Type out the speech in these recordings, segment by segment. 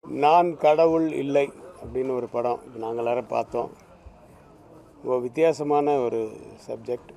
நான் கடவுள் இல்லை அப்படின்னு ஒரு படம் இப்போ நாங்கள் எல்லாரும் பார்த்தோம் ரொம்ப வித்தியாசமான ஒரு சப்ஜெக்ட்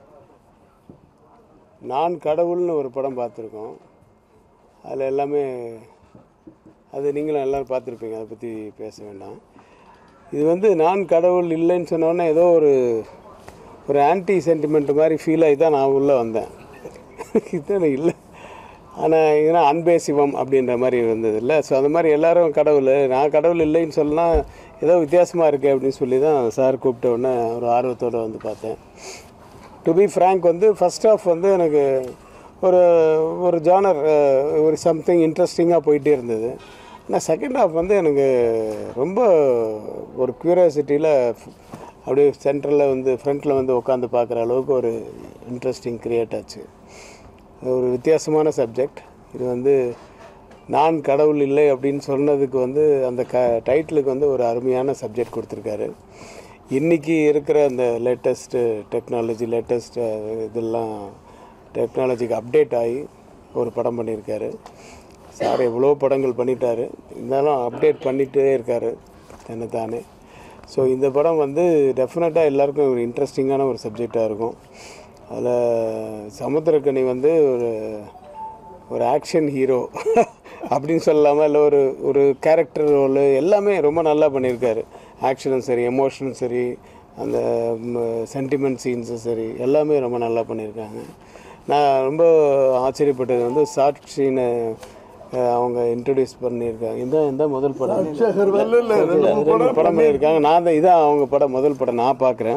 நான் கடவுள்னு ஒரு படம் பார்த்துருக்கோம் அதில் எல்லாமே அது நீங்களும் எல்லோரும் பார்த்துருப்பீங்க அதை பற்றி பேச வேண்டாம் இது வந்து நான் கடவுள் இல்லைன்னு சொன்னோன்னே ஏதோ ஒரு ஒரு ஆன்டி சென்டிமெண்ட் மாதிரி ஃபீல் ஆகி தான் நான் உள்ளே வந்தேன் இது எனக்கு இல்லை ஆனால் ஏன்னா அன்பே சிவம் அப்படின்ற மாதிரி இருந்தது இல்லை ஸோ அந்த மாதிரி எல்லாரும் கடவுள் நான் கடவுள் இல்லைன்னு சொன்னால் ஏதோ வித்தியாசமாக இருக்குது அப்படின்னு சொல்லி தான் சார் கூப்பிட்ட உடனே ஒரு ஆர்வத்தோடு வந்து பார்த்தேன் டு பி ஃப்ரேங்க் வந்து ஃபஸ்ட் ஆஃப் வந்து எனக்கு ஒரு ஒரு ஜானர் ஒரு சம்திங் இன்ட்ரெஸ்டிங்காக போயிட்டே இருந்தது ஆனால் செகண்ட் ஹாஃப் வந்து எனக்கு ரொம்ப ஒரு க்யூரியாசிட்டியில் அப்படியே சென்டரில் வந்து ஃப்ரண்ட்டில் வந்து உட்காந்து பார்க்குற அளவுக்கு ஒரு இன்ட்ரெஸ்டிங் க்ரியேட் ஆச்சு ஒரு வித்தியாசமான சப்ஜெக்ட் இது வந்து நான் கடவுள் இல்லை அப்படின்னு சொன்னதுக்கு வந்து அந்த க டைட்டிலுக்கு வந்து ஒரு அருமையான சப்ஜெக்ட் கொடுத்துருக்காரு இன்றைக்கி இருக்கிற அந்த லேட்டஸ்ட்டு டெக்னாலஜி லேட்டஸ்ட் இதெல்லாம் டெக்னாலஜிக்கு அப்டேட் ஆகி ஒரு படம் பண்ணியிருக்காரு சார் எவ்வளோ படங்கள் பண்ணிட்டாரு இருந்தாலும் அப்டேட் பண்ணிகிட்டே இருக்கார் தன்னைத்தானே ஸோ இந்த படம் வந்து டெஃபினட்டாக எல்லாருக்கும் ஒரு இன்ட்ரெஸ்டிங்கான ஒரு சப்ஜெக்டாக இருக்கும் அதில் சமுத்திரக்கனி வந்து ஒரு ஒரு ஆக்ஷன் ஹீரோ அப்படின்னு சொல்லலாமா இல்லை ஒரு ஒரு கேரக்டர் ரோலு எல்லாமே ரொம்ப நல்லா பண்ணியிருக்காரு ஆக்ஷனும் சரி எமோஷனும் சரி அந்த சென்டிமெண்ட் சீன்ஸும் சரி எல்லாமே ரொம்ப நல்லா பண்ணியிருக்காங்க நான் ரொம்ப ஆச்சரியப்பட்டது வந்து சாட்சின்னு அவங்க இன்ட்ரடியூஸ் பண்ணியிருக்காங்க இதான் இந்த முதல் படம் ரெண்டு படம் பண்ணியிருக்காங்க நான் தான் இதான் அவங்க படம் முதல் படம் நான் பார்க்குறேன்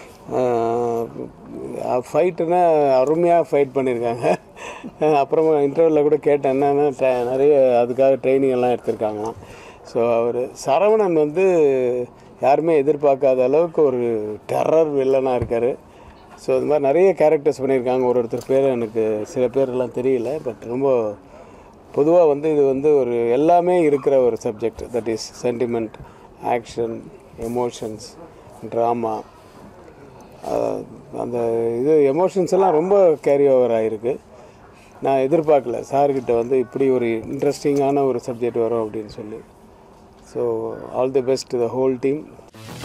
ஃபைட்டுனா அருமையாக ஃபைட் பண்ணியிருக்காங்க அப்புறமா இன்டர்வியூவில் கூட கேட்டேன் என்னென்னா நிறைய அதுக்காக ட்ரைனிங் எல்லாம் எடுத்திருக்காங்களாம் ஸோ அவர் சரவணன் வந்து யாருமே எதிர்பார்க்காத அளவுக்கு ஒரு டெரர் வில்லனாக இருக்கார் ஸோ இது மாதிரி நிறைய கேரக்டர்ஸ் பண்ணியிருக்காங்க ஒரு ஒருத்தர் பேர் எனக்கு சில பேர்லாம் தெரியல பட் ரொம்ப பொதுவாக வந்து இது வந்து ஒரு எல்லாமே இருக்கிற ஒரு subject that is sentiment action emotions drama அந்த இது எமோஷன்ஸ் எல்லாம் ரொம்ப கேரி ஓவர் ஆகிருக்கு நான் எதிர்பார்க்கல சார்கிட்ட வந்து இப்படி ஒரு இன்ட்ரெஸ்டிங்கான ஒரு சப்ஜெக்ட் வரும் அப்படின்னு சொல்லி so all the best the whole team